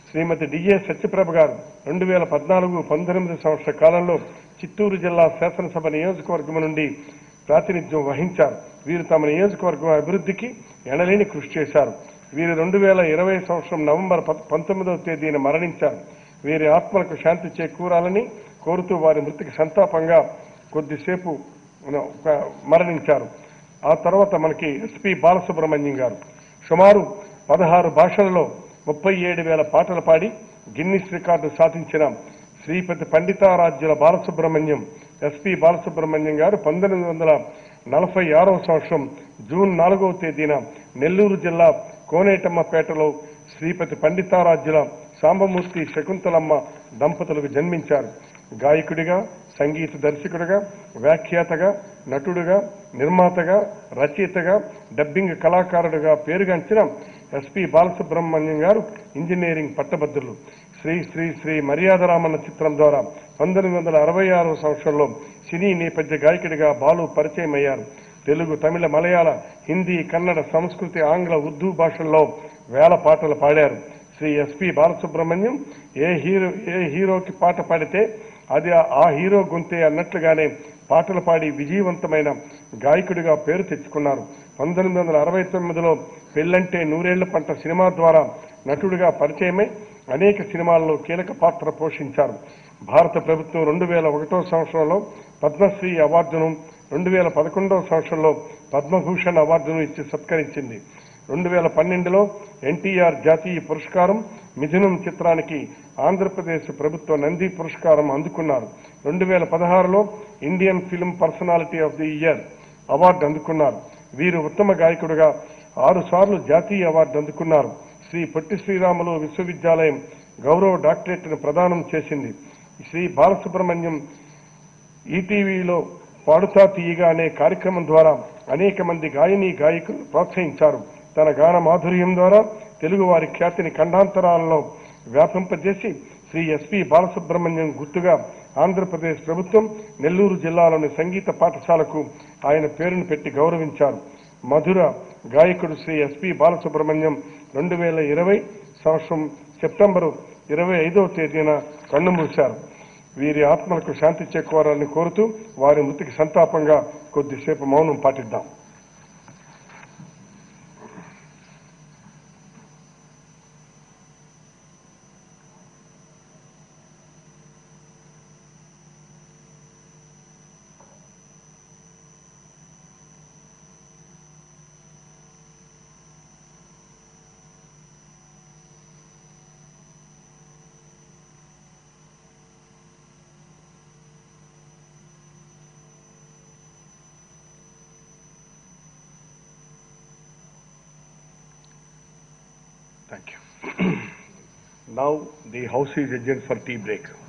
శ్రీమతి DA Satyaprabha గారు రెండు వేల పద్నాలుగు పంతొమ్మిది సంవత్సర కాలంలో చిత్తూరు జిల్లా శాసనసభ నియోజకవర్గం నుండి ప్రాతినిధ్యం వహించారు వీరు తమ నియోజకవర్గం అభివృద్ధికి ఎనలేని కృషి చేశారు వీరు రెండు వేల ఇరవై సంవత్సరం నవంబర్ ప- పంతొమ్మిదవ తేదీన మరణించారు వీరి ఆత్మలకు శాంతి చేకూరాలని కోరుతూ వారి మృతికి సంతాపంగా కొద్దిసేపు ఒక మరణించారు ఆ తర్వాత మనకి ఎస్పి బాలసుబ్రహ్మణ్యం గారు సుమారు పదహారు భాషలలో ముప్పై ఏడు వేల పాటలు పాడి గిన్నిస్ రికార్డు సాధించిన శ్రీపతి పండితారాజ్యుల బాలసుబ్రహ్మణ్యం ఎస్పి బాలసుబ్రహ్మణ్యం గారు పంతొమ్మిది వందల నలభై ఆరవ సంవత్సరం జూన్ నాలుగవ తేదీన నెల్లూరు జిల్లా కోనేటమ్మపేటలో శ్రీపతి పండితారాజ్యుల సాంబమూర్తి శకుంతలమ్మ దంపతులకు జన్మించారు గాయకుడిగా సంగీత దర్శకుడిగా వ్యాఖ్యాతగా నటుడుగా నిర్మాతగా రచయితగా డబ్బింగ్ కళాకారుడిగా పేరుగాంచిన ఎస్పి బాలసుబ్రహ్మణ్యం గారు ఇంజనీరింగ్ పట్టభద్రులు శ్రీ శ్రీ శ్రీ మర్యాదరామన్న చిత్రం ద్వారా పంతొమ్మిది వందల అరవై ఆరవ సంవత్సరంలో సినీ నేపథ్య గాయకుడిగా బాలు పరిచయం అయ్యారు తెలుగు తమిళ మలయాళ హిందీ కన్నడ సంస్కృతి ఆంగ్ల ఉర్దూ భాషల్లో వేల పాటలు పాడారు శ్రీ ఎస్పి బాలసుబ్రహ్మణ్యం ఏ హీరో ఏ హీరోకి పాట పాడితే అది ఆ- ఆ హీరో గొంతే అన్నట్లుగానే పాటలు పాడి విజయవంతమైన గాయకుడిగా పేరు తెచ్చుకున్నారు పంతొమ్మిది వందల అరవై తొమ్మిదిలో పెళ్ళంటే నూరేళ్ల పంట సినిమా ద్వారా నటుడిగా పరిచయమై అనేక సినిమాల్లో కీలక పాత్ర పోషించారు భారత ప్రభుత్వం రెండు వేల ఒకటో సంవత్సరంలో పద్మశ్రీ అవార్డును రెండు వేల పదకొండవ సంవత్సరంలో పద్మభూషణ్ అవార్డును ఇచ్చి సత్కరించింది రెండు వేల పన్నెండులో ఎన్టీఆర్ జాతీయ పురస్కారం మిథునం చిత్రానికి ఆంధ్రప్రదేశ్ ప్రభుత్వ నంది పురస్కారం అందుకున్నారు రెండు వేల పదహారులో Indian film personality of the year award అందుకున్నారు వీరు ఉత్తమ గాయకుడిగా ఆరు సార్లు జాతీయ అవార్డు అందుకున్నారు శ్రీ పొట్టి శ్రీరాములు విశ్వవిద్యాలయం గౌరవ డాక్టరేట్ను ప్రదానం చేసింది శ్రీ బాలసుబ్రహ్మణ్యం ఈటీవీలో పాడుతా తీయగా అనే కార్యక్రమం ద్వారా అనేక మంది గాయని గాయకులు ప్రోత్సహించారు తన గాన మాధుర్యం ద్వారా తెలుగు వారి ఖ్యాతిని ఖండాంతరాలలో వ్యాపింపజేసి శ్రీ ఎస్పి బాలసుబ్రహ్మణ్యం గుర్తుగా ఆంధ్రప్రదేశ్ ప్రభుత్వం నెల్లూరు జిల్లాలోని సంగీత పాఠశాలకు ఆయన పేరును పెట్టి గౌరవించారు మధుర గాయకుడు శ్రీ ఎస్పి బాలసుబ్రహ్మణ్యం రెండు వేల ఇరవై సంవత్సరం సెప్టెంబరు ఇరవై ఐదవ తేదీన కన్నుమూశారు వీరి ఆత్మలకు శాంతి చేకూరాలని కోరుతూ వారి మృతికి సంతాపంగా కొద్దిసేపు మౌనం పాటిద్దాం thank you now the house is adjourned for tea break